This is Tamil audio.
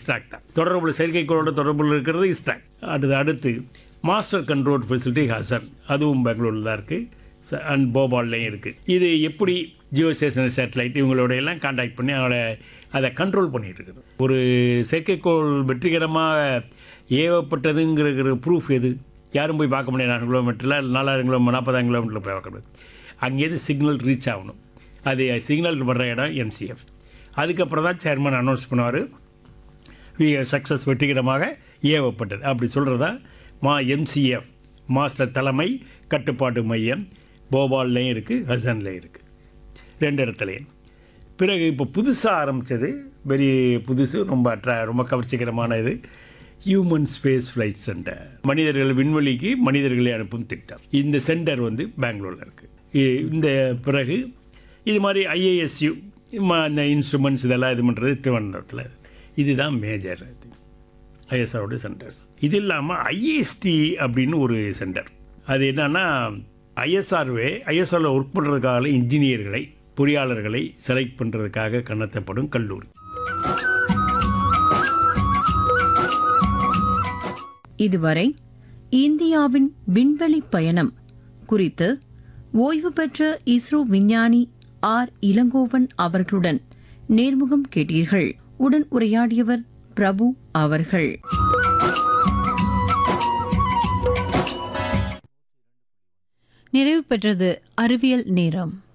இஸ்டாக் தான் தொடர்புல செயற்கைக்கோளோட தொடர்புல இருக்கிறது இஸ்டாக் அடுத்து அடுத்து மாஸ்டர் கண்ட்ரோல் ஃபெசிலிட்டி ஹசன் அதுவும் பெங்களூரில் தான் இருக்குது அண்ட் போபால்லையும் இருக்குது இது எப்படி ஜியோ ஸ்டேஷன் சேட்டலைட் இவங்களோட எல்லாம் காண்டாக்ட் பண்ணி அவங்கள அதை கண்ட்ரோல் பண்ணிட்டு இருக்குது ஒரு செயற்கைக்கோள் வெற்றிகரமாக ஏவப்பட்டதுங்கிற ப்ரூஃப் எது யாரும் போய் பார்க்க முடியாது நாலு கிலோமீட்டரில் நாலாயிரம் கிலோமீட்டர் நாற்பதாயிரம் கிலோமீட்டரில் போய் பார்க்க முடியாது அங்கேருந்து சிக்னல் ரீச் ஆகணும் அது சிக்னல் வர்ற இடம் எம்சிஎஃப் அதுக்கப்புறம் தான் சேர்மன் அனௌன்ஸ் பண்ணுவார் சக்ஸஸ் வெற்றிகரமாக ஏவப்பட்டது அப்படி சொல்கிறதா மா எம்சிஎஃப் மாஸ்டர் தலைமை கட்டுப்பாட்டு மையம் போபால்லையும் இருக்குது ஹசன்லேயும் இருக்குது ரெண்டு இடத்துலையும் பிறகு இப்போ புதுசாக ஆரம்பித்தது வெரி புதுசு ரொம்ப அட்ரா ரொம்ப கவர்ச்சிகரமான இது ஹியூமன் ஸ்பேஸ் ஃப்ளைட் சென்டர் மனிதர்கள் விண்வெளிக்கு மனிதர்களை அனுப்பும் திட்டம் இந்த சென்டர் வந்து பெங்களூரில் இருக்குது இந்த பிறகு இது மாதிரி ஐஏஎஸ்யூ இந்த இன்ஸ்ட்ருமெண்ட்ஸ் இதெல்லாம் இது பண்ணுறது திருவனந்தபுரத்தில் இதுதான் மேஜர் இது ஐஎஸ்ஆரோட சென்டர்ஸ் இது இல்லாமல் ஐஎஸ்டி அப்படின்னு ஒரு சென்டர் அது என்னன்னா ஐஎஸ்ஆர்வே ஐஎஸ்ஆரில் ஒர்க் பண்ணுறதுக்காக இன்ஜினியர்களை பொறியாளர்களை செலக்ட் பண்ணுறதுக்காக கணத்தப்படும் கல்லூரி இதுவரை இந்தியாவின் விண்வெளி பயணம் குறித்து ஓய்வு பெற்ற இஸ்ரோ விஞ்ஞானி ஆர் இளங்கோவன் அவர்களுடன் நேர்முகம் கேட்டீர்கள் உடன் உரையாடியவர் பிரபு அவர்கள் நிறைவு பெற்றது அறிவியல் நேரம்